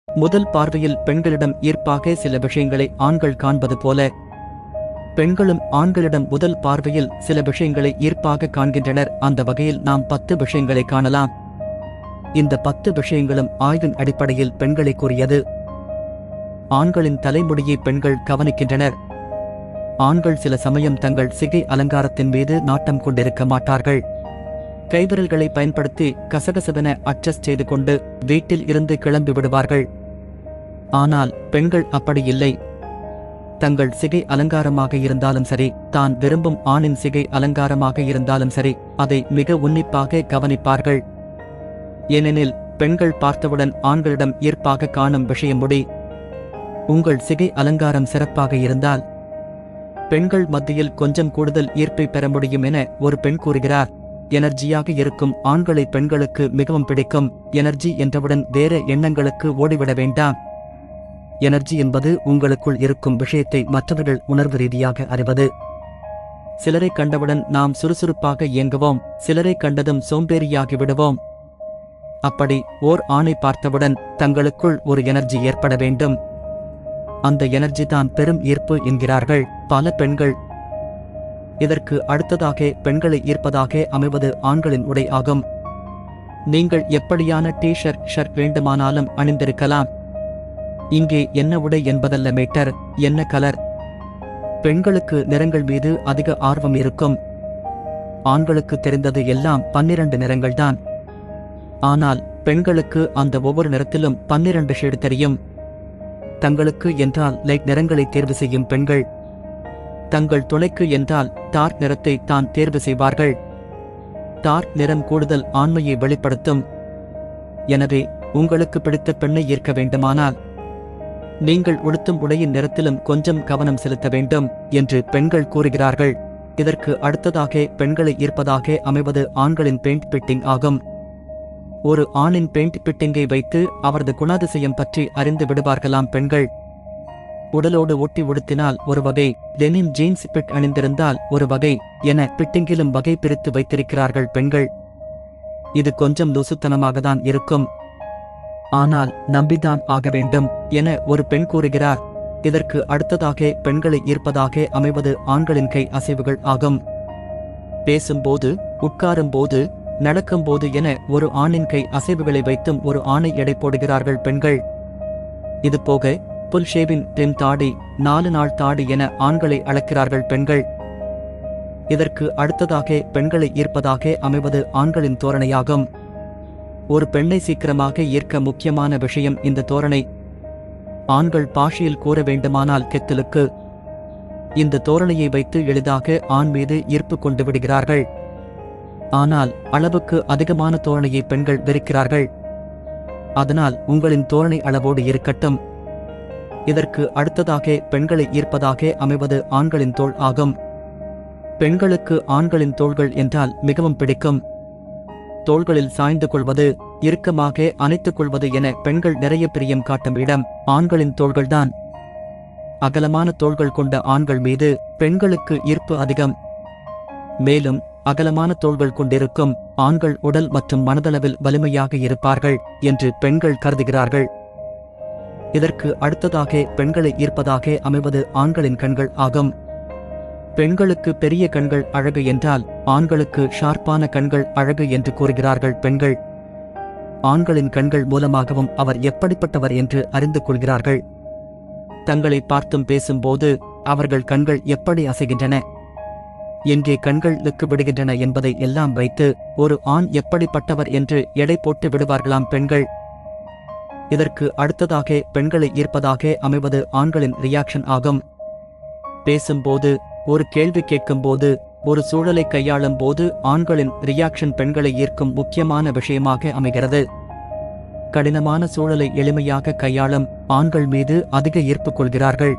முதல் பார்வையில் பெண்களிடம் ஈர்ப்பாக சில விஷயங்களை ஆண்கள் காண்பது போல பெண்களும் ஆண்களிடம் முதல் பார்வையில் சில விஷயங்களை ஈர்ப்பாக காண்கின்றனர் அந்த வகையில் நாம் பத்து விஷயங்களை காணலாம் இந்த பத்து விஷயங்களும் ஆய்வின் அடிப்படையில் பெண்களை கூறியது ஆண்களின் தலைமுடியை பெண்கள் கவனிக்கின்றனர் ஆண்கள் சில சமயம் தங்கள் சிகை அலங்காரத்தின் மீது நாட்டம் கொண்டிருக்க மாட்டார்கள் கைவிரல்களை பயன்படுத்தி கசகசவென அட்ஜஸ்ட் செய்து கொண்டு வீட்டில் இருந்து கிளம்பி விடுவார்கள் ஆனால் பெண்கள் அப்படி இல்லை தங்கள் சிகை அலங்காரமாக இருந்தாலும் சரி தான் விரும்பும் ஆணின் சிகை அலங்காரமாக இருந்தாலும் சரி அதை மிக உன்னிப்பாக கவனிப்பார்கள் ஏனெனில் பெண்கள் பார்த்தவுடன் ஆண்களிடம் ஈர்ப்பாக காணும் விஷயம் முடி உங்கள் சிகை அலங்காரம் சிறப்பாக இருந்தால் பெண்கள் மத்தியில் கொஞ்சம் கூடுதல் ஈர்ப்பை பெற முடியும் என ஒரு பெண் கூறுகிறார் எனர்ஜியாக இருக்கும் ஆண்களை பெண்களுக்கு மிகவும் பிடிக்கும் எனர்ஜி என்றவுடன் வேற எண்ணங்களுக்கு ஓடிவிட வேண்டாம் எனர்ஜி என்பது உங்களுக்குள் இருக்கும் விஷயத்தை மற்றவர்கள் உணர்வு ரீதியாக அறிவது சிலரை கண்டவுடன் நாம் சுறுசுறுப்பாக இயங்குவோம் சிலரை கண்டதும் சோம்பேறியாகி விடுவோம் அப்படி ஓர் ஆணை பார்த்தவுடன் தங்களுக்குள் ஒரு எனர்ஜி ஏற்பட வேண்டும் அந்த எனர்ஜி தான் பெரும் ஈர்ப்பு என்கிறார்கள் பல பெண்கள் இதற்கு அடுத்ததாக பெண்களை ஈர்ப்பதாக அமைவது ஆண்களின் உடை ஆகும் நீங்கள் எப்படியான டி ஷர்ட் ஷர்ட் வேண்டுமானாலும் அணிந்திருக்கலாம் இங்கே என்ன உடை என்பதல்ல மேட்டர் என்ன கலர் பெண்களுக்கு நிறங்கள் மீது அதிக ஆர்வம் இருக்கும் ஆண்களுக்கு தெரிந்தது எல்லாம் பன்னிரண்டு நிறங்கள்தான் ஆனால் பெண்களுக்கு அந்த ஒவ்வொரு நிறத்திலும் பன்னிரண்டு ஷேடு தெரியும் தங்களுக்கு என்றால் லைட் நிறங்களை தேர்வு செய்யும் பெண்கள் தங்கள் துணைக்கு என்றால் டார்க் நிறத்தை தான் தேர்வு செய்வார்கள் டார்க் நிறம் கூடுதல் ஆண்மையை வெளிப்படுத்தும் எனவே உங்களுக்கு பிடித்த பெண்ணை ஈர்க்க வேண்டுமானால் நீங்கள் உடுத்தும் உடையின் நிறத்திலும் கொஞ்சம் கவனம் செலுத்த வேண்டும் என்று பெண்கள் கூறுகிறார்கள் இதற்கு அடுத்ததாக பெண்களை ஈர்ப்பதாக அமைவது ஆண்களின் பெயிண்ட் பிட்டிங் ஆகும் ஒரு ஆணின் பெயிண்ட் பிட்டிங்கை வைத்து அவரது குணாதிசயம் பற்றி அறிந்து விடுவார்களாம் பெண்கள் உடலோடு ஒட்டி உடுத்தினால் ஒரு வகை டெனிம் ஜீன்ஸ் பிட் அணிந்திருந்தால் ஒரு வகை என பிட்டிங்கிலும் வகை பிரித்து வைத்திருக்கிறார்கள் பெண்கள் இது கொஞ்சம் லூசுத்தனமாக தான் இருக்கும் ஆனால் நம்பிதான் ஆக வேண்டும் என ஒரு பெண் கூறுகிறார் இதற்கு அடுத்ததாக பெண்களை ஈர்ப்பதாக அமைவது ஆண்களின் கை அசைவுகள் ஆகும் பேசும்போது உட்காரும்போது நடக்கும்போது என ஒரு ஆணின் கை அசைவுகளை வைத்தும் ஒரு ஆணை எடை போடுகிறார்கள் பெண்கள் இது போக புல் ஷேவின் தென் தாடி நாலு நாள் தாடி என ஆண்களை அளக்கிறார்கள் பெண்கள் இதற்கு அடுத்ததாக பெண்களை ஈர்ப்பதாக அமைவது ஆண்களின் தோரணையாகும் ஒரு பெண்ணை சீக்கிரமாக ஈர்க்க முக்கியமான விஷயம் இந்த தோரணை ஆண்கள் பாஷையில் கூற வேண்டுமானால் கெத்தலுக்கு இந்த தோரணையை வைத்து எளிதாக ஆண் மீது ஈர்ப்பு கொண்டு விடுகிறார்கள் ஆனால் அளவுக்கு அதிகமான தோரணையை பெண்கள் வெறுக்கிறார்கள் அதனால் உங்களின் தோரணை அளவோடு இருக்கட்டும் இதற்கு அடுத்ததாக பெண்களை ஈர்ப்பதாக அமைவது ஆண்களின் தோள் ஆகும் பெண்களுக்கு ஆண்களின் தோள்கள் என்றால் மிகவும் பிடிக்கும் தோள்களில் சாய்ந்து கொள்வது இறுக்கமாக அணைத்துக் கொள்வது என பெண்கள் நிறைய பிரியம் காட்டும் இடம் ஆண்களின் தோள்கள்தான் அகலமான தோள்கள் கொண்ட ஆண்கள் மீது பெண்களுக்கு ஈர்ப்பு அதிகம் மேலும் அகலமான தோள்கள் கொண்டிருக்கும் ஆண்கள் உடல் மற்றும் மனதளவில் வலிமையாக இருப்பார்கள் என்று பெண்கள் கருதுகிறார்கள் இதற்கு அடுத்ததாக பெண்களை ஈர்ப்பதாக அமைவது ஆண்களின் கண்கள் ஆகும் பெண்களுக்கு பெரிய கண்கள் அழகு என்றால் ஆண்களுக்கு ஷார்ப்பான கண்கள் அழகு என்று கூறுகிறார்கள் பெண்கள் ஆண்களின் கண்கள் மூலமாகவும் அவர் எப்படிப்பட்டவர் என்று அறிந்து கொள்கிறார்கள் தங்களை பார்த்தும் பேசும்போது அவர்கள் கண்கள் எப்படி அசைகின்றன எங்கே கண்கள் லுக்கு விடுகின்றன என்பதை எல்லாம் வைத்து ஒரு ஆண் எப்படிப்பட்டவர் என்று எடை போட்டு விடுவார்களாம் பெண்கள் இதற்கு அடுத்ததாக பெண்களை ஈர்ப்பதாக அமைவது ஆண்களின் ரியாக்ஷன் ஆகும் பேசும்போது ஒரு கேள்வி கேட்கும்போது ஒரு சூழலை கையாளும் போது ஆண்களின் ரியாக்ஷன் பெண்களை ஈர்க்கும் முக்கியமான விஷயமாக அமைகிறது கடினமான சூழலை எளிமையாக கையாளும் ஆண்கள் மீது அதிக ஈர்ப்பு கொள்கிறார்கள்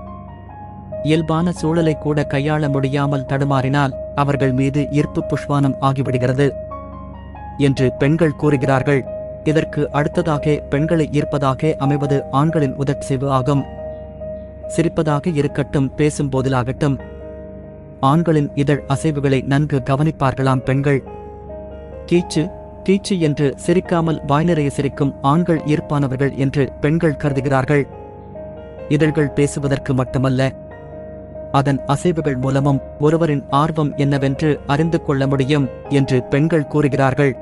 இயல்பான சூழலை கூட கையாள முடியாமல் தடுமாறினால் அவர்கள் மீது ஈர்ப்பு புஷ்வானம் ஆகிவிடுகிறது என்று பெண்கள் கூறுகிறார்கள் இதற்கு அடுத்ததாக பெண்களை ஈர்ப்பதாக அமைவது ஆண்களின் உதட்சிவு ஆகும் சிரிப்பதாக இருக்கட்டும் பேசும்போதிலாகட்டும் ஆண்களின் இதழ் அசைவுகளை நன்கு கவனிப்பார்களாம் பெண்கள் கீச்சு கீச்சு என்று சிரிக்காமல் வாய் நிறைய சிரிக்கும் ஆண்கள் ஈர்ப்பானவர்கள் என்று பெண்கள் கருதுகிறார்கள் இதழ்கள் பேசுவதற்கு மட்டுமல்ல அதன் அசைவுகள் மூலமும் ஒருவரின் ஆர்வம் என்னவென்று அறிந்து கொள்ள முடியும் என்று பெண்கள் கூறுகிறார்கள்